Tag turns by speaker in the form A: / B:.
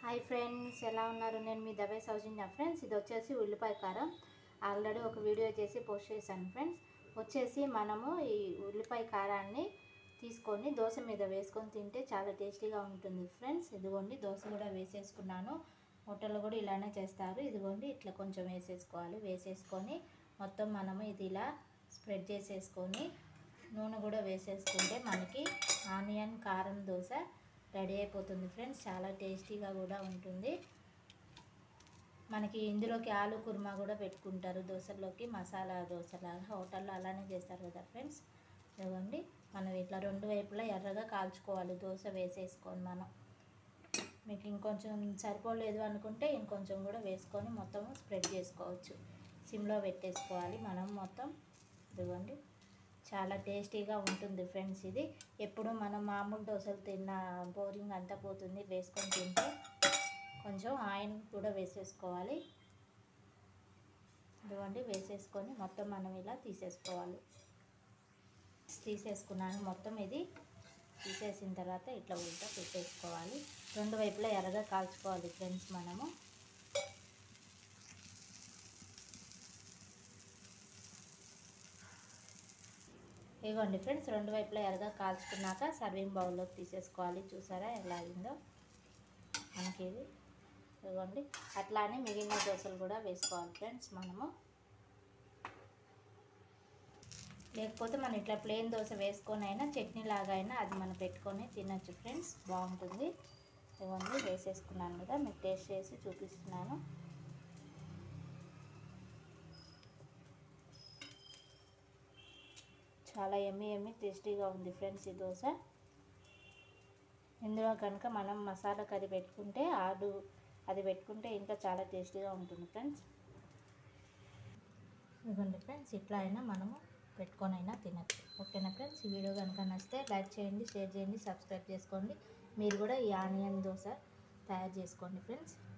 A: hi friends ఎలా ఉన్నారు నేను మీ దవే సౌజన్య ఫ్రెండ్స్ ఇది వచ్చేసి ఉల్లిపాయ కారం ఆల్రెడీ ఒక వీడియో చేసి పోస్ట్ చేశాను ఫ్రెండ్స్ వచ్చేసి మనము ఈ ఉల్లిపాయ కారాన్ని తీసుకొని దోశ మీద వేసుకొని తింటే చాలా టేస్టీగా ఉంటుంది ఫ్రెండ్స్ ఇదిగోండి దోశ కూడా వేసేసుకున్నాను హోటల్లో కూడా ఇలానే చేస్తారు ఇదిగోండి ఇట్లా కొంచెం వేసేసుకోవాలి వేసేసుకొని మొత్తం మనము ఇది ఇలా స్ప్రెడ్ చేసేసుకొని నూనె కూడా వేసేసుకుంటే మనకి ఆనియన్ కారం దోశ రెడీ అయిపోతుంది ఫ్రెండ్స్ చాలా టేస్టీగా కూడా ఉంటుంది మనకి ఇందులోకి ఆలు కుర్మా కూడా పెట్టుకుంటారు దోశల్లోకి మసాలా దోశలాగా హోటల్లో అలానే చేస్తారు కదా ఫ్రెండ్స్ ఇదిగోండి మనం ఇట్లా రెండు వైపులా ఎర్రగా కాల్చుకోవాలి దోశ వేసేసుకొని మనం మీకు ఇంకొంచెం సరిపోలేదు అనుకుంటే ఇంకొంచెం కూడా వేసుకొని మొత్తం స్ప్రెడ్ చేసుకోవచ్చు సిమ్లో పెట్టేసుకోవాలి మనం మొత్తం ఇదిగోండి చాలా టేస్టీగా ఉంటుంది ఫ్రెండ్స్ ఇది ఎప్పుడు మనం మామూలు దోశలు తిన్న బోరింగ్ అంతా పోతుంది వేసుకొని తింటే కొంచెం ఆయిల్ కూడా వేసేసుకోవాలి ఇదిగోండి వేసేసుకొని మొత్తం మనం ఇలా తీసేసుకోవాలి తీసేసుకున్నాను మొత్తం ఇది తీసేసిన తర్వాత ఇట్లా ఉల్టా పెట్టేసుకోవాలి రెండు వైపులా ఎర్రగా కాల్చుకోవాలి ఫ్రెండ్స్ మనము ఇదిగోండి ఫ్రెండ్స్ రెండు వైపులా ఎర్రగా కాల్చుకున్నాక సర్వింగ్ బౌల్లోకి తీసేసుకోవాలి చూసారా ఎలా అయిందో మనకి ఇది ఇదిగోండి అట్లానే మిగిలిన దోశలు కూడా వేసుకోవాలి ఫ్రెండ్స్ మనము లేకపోతే మనం ఇట్లా ప్లెయిన్ దోశ వేసుకొని అయినా చట్నీ లాగా అయినా అది మనం పెట్టుకొని తినచ్చు ఫ్రెండ్స్ బాగుంటుంది ఇవన్నీ వేసేసుకున్నాను కదా మీకు టేస్ట్ చేసి చూపిస్తున్నాను చాలా ఎమ్మి ఎమ్మి టేస్టీగా ఉంది ఫ్రెండ్స్ ఈ దోశ ఇందులో కనుక మనం మసాలా కర్రీ పెట్టుకుంటే ఆడు అది పెట్టుకుంటే ఇంకా చాలా టేస్టీగా ఉంటుంది ఫ్రెండ్స్ ఇదిగోండి ఫ్రెండ్స్ ఇట్లా అయినా మనము పెట్టుకొని అయినా తినచ్చు ఓకేనా ఫ్రెండ్స్ ఈ వీడియో కనుక నచ్చితే లైక్ చేయండి షేర్ చేయండి సబ్స్క్రైబ్ చేసుకోండి మీరు కూడా ఈ ఆనియన్ దోశ తయారు చేసుకోండి ఫ్రెండ్స్